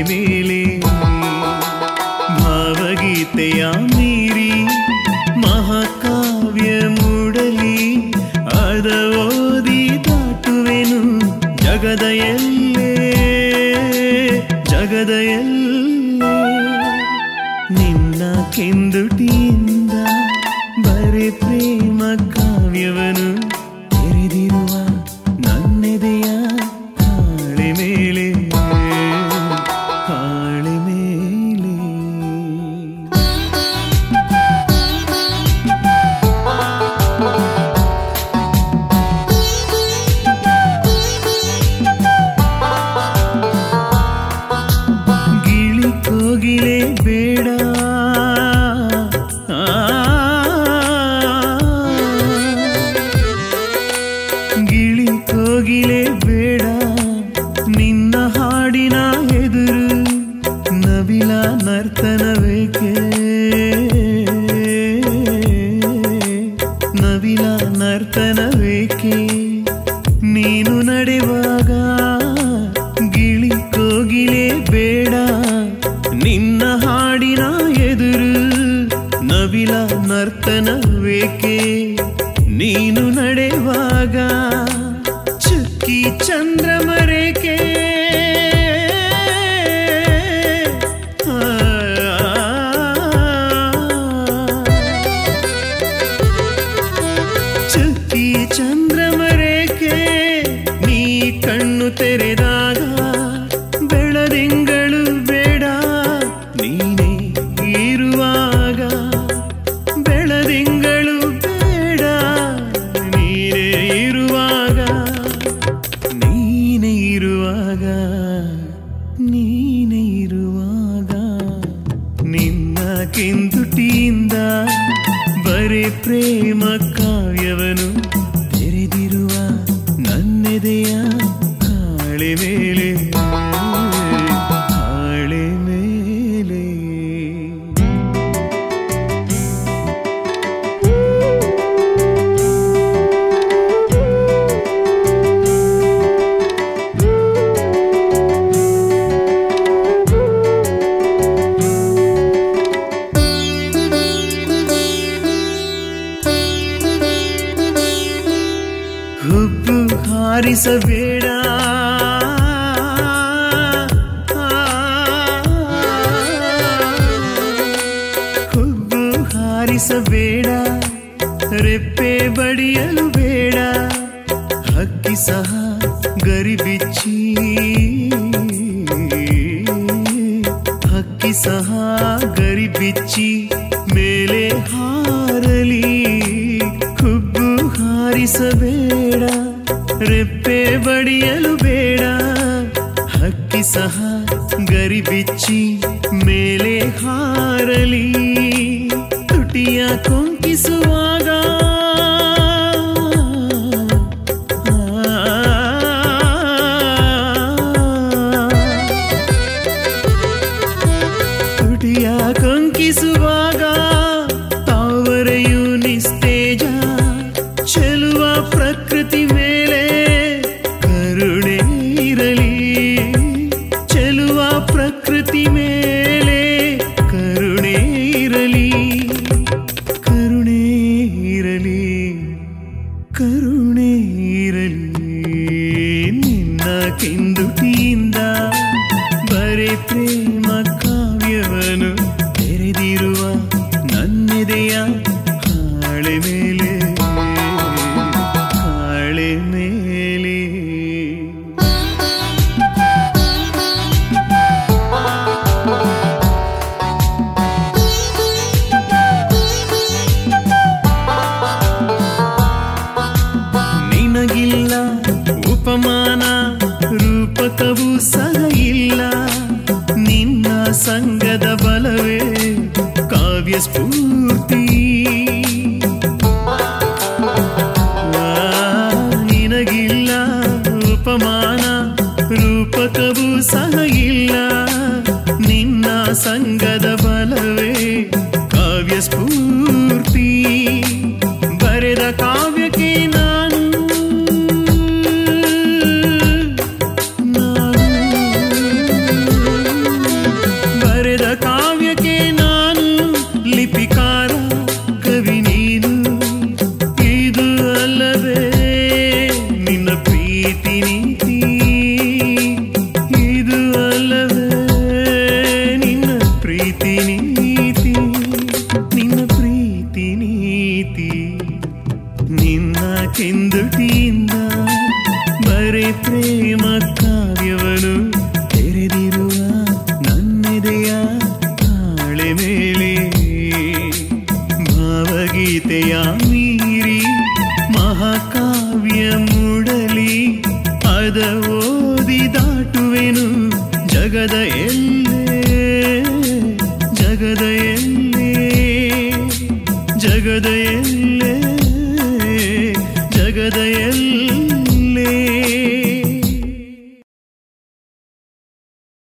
ಮೇಲೆ ಭಾವಗೀತೆಯ ಮೀರಿ ಮಹಾಕಾವ್ಯ ಮೂಡಲಿ ಅದ ಓದಿ ದಾಟುವೆನು ಜಗದ ಎಲ್ಲೇ ಜಗದ ಎಲ್ಲೇ ನಿನ್ನ ಕೆಂದುಟಿಯಿಂದ ಬರೆ ಪ್ರೇಮ ಕಾವ್ಯವನು ತೆರೆದಿರುವ ನನ್ನೆದೆಯ ಹಾಳೆ ಮೇಲೆ ಹಾಳೆ ಮೇಲೆ ಗಿಳಿ ಕೋಗಿಲೆ ಬೇಡ ಆ. ಗಿಳಿ ಕೋಗಿಲೆ ಬೇಡ ನಿನ್ನ ಹಾಡಿನ ಎದುರು ನವಿಲ ನರ್ತನವೇಕೆ ನವಿಲ ನರ್ತನವೇಕೆ ನೀನು ನಡೆವಾಗ ಗಿಳಿ ಕೋಗಿಲೆ ಬೇಡ ನಿನ್ನ ಹಾಡಿನ ಎದುರು ನವಿಲ ನರ್ತನವೇಕೆ ನೀನು ನಡೆವಾಗ ಚುಕ್ಕಿ ಚಂದ್ರಮರೇಕೆ ಚುಕ್ಕಿ ಚಂದ್ರಮರೇಕೆ ನೀ ಕಣ್ಣು ತೆರೆದಾಗ ಬೆಳದಿಂಗಳು ಬೇಡ ನೀನೇ ಇರುವಾಗ ಬೆಳದಿಂಗಳು ಬೇಡ ನೀನೇ ಇರುವಾಗ ನೀನೇ ಇರುವಾಗ ನೀನೇ ಇರುವಾಗ ನಿನ್ನ ಕೆಂದುಟಿಯಿಂದ ಬರೆ ಪ್ರೇಮ ಕಾವ್ಯವನು ತೆರೆದಿರುವ ನನ್ನೆದೆಯ ಹಾಳೆ ಮೇಲೆ ಹಾಳೆ ಮೇಲೆ ಹುಬ್ಬು ಹಾರಿಸಬೇಡ ಹುಬ್ಬು ಹಾರಿಸಬೇಡ ರೆಪ್ಪೆ ಬಡಿಯಲು ಬೇಡ ಹಕ್ಕಿ ಸಹ ಗರಿಬಿಚ್ಚಿ ಹಕ್ಕಿ ಸಹ ಗರಿಬಿಚ್ಚಿ ಮೇಲೆ ಹಾರಲಿ ಹುಬ್ಬು ಹಾರಿಸಬೇಡ ರೆಪ್ಪೆ ಬಡಿಯಲು ಬೇಡ ಹಕ್ಕಿ ಸಹ ಗರಿಬಿಚ್ಚಿ ಮೇಲೆ ಹಾರಲಿ ತುಟಿಯ ಕೊಂಕಿಸುವಾಗ ತುಟಿಯ ಕೊಂಕಿಸುವಾಗ ತಾವರೆಯು ನಿಸ್ತೇಜ ಚೆಲುವ ಪ್ರಕೃತಿ ಮೇಲೆ ಕರುಣೆ ಇರಲಿ ಚೆಲುವ ಪ್ರಕೃತಿ ಮೇಲೆ ಕರುಣೆ ಇರಲಿ ಕರುಣೆ ಇರಲಿ ಕರುಣೆ ಇರಲಿ ನಿನ್ನ ಕೆಂದುಟಿಯಿಂದ ಬರೆ ಪ್ರೇಮ ಕಾವ್ಯವನು ತೆರೆದಿರುವ ನನ್ನೆದೆಯ ಹಾಳೆ ಮೇಲೆ ಹಾಳೆ ಮೇಲೆ ನಿನಗಿಲ್ಲ ಉಪಮಾನ ರೂಪಕವೂ ಸಹ ಇಲ್ಲ ನಿನ್ನ ಸಂಗದ ಬಲವೇ ಕಾವ್ಯ ಸ್ಫೂರ್ತಿ ಆ, ನಿನಗಿಲ್ಲ ಉಪಮಾನ ರೂಪಕವೂ ಸಹ ಇಲ್ಲ ನಿನ್ನ ಸಂಗದ ಬಲವೇ ಕಾವ್ಯ ಸ್ಫೂರ್ತಿ ಬರೆದ ಕಾವ್ಯಕ್ಕೆ ನಾನು ನಾನು ಪ್ರೇಮ ಕಾವ್ಯವನು ತೆರೆದಿರುವ ನನ್ನೆದೆಯ ತಾಳೆ ಮೇಲೆ ಭಾವಗೀತೆಯ ಮೀರಿ ಮಹಾಕಾವ್ಯ ಮೂಡಲಿ ಅದ ಓದಿ ದಾಟುವೆನು ಜಗದ ಎಲ್ಲೇ ಜಗದ ಎಲ್ಲೇ ಜಗದ ಎಲ್ಲೇ ಜಗದ ಎಲ್ಲೇ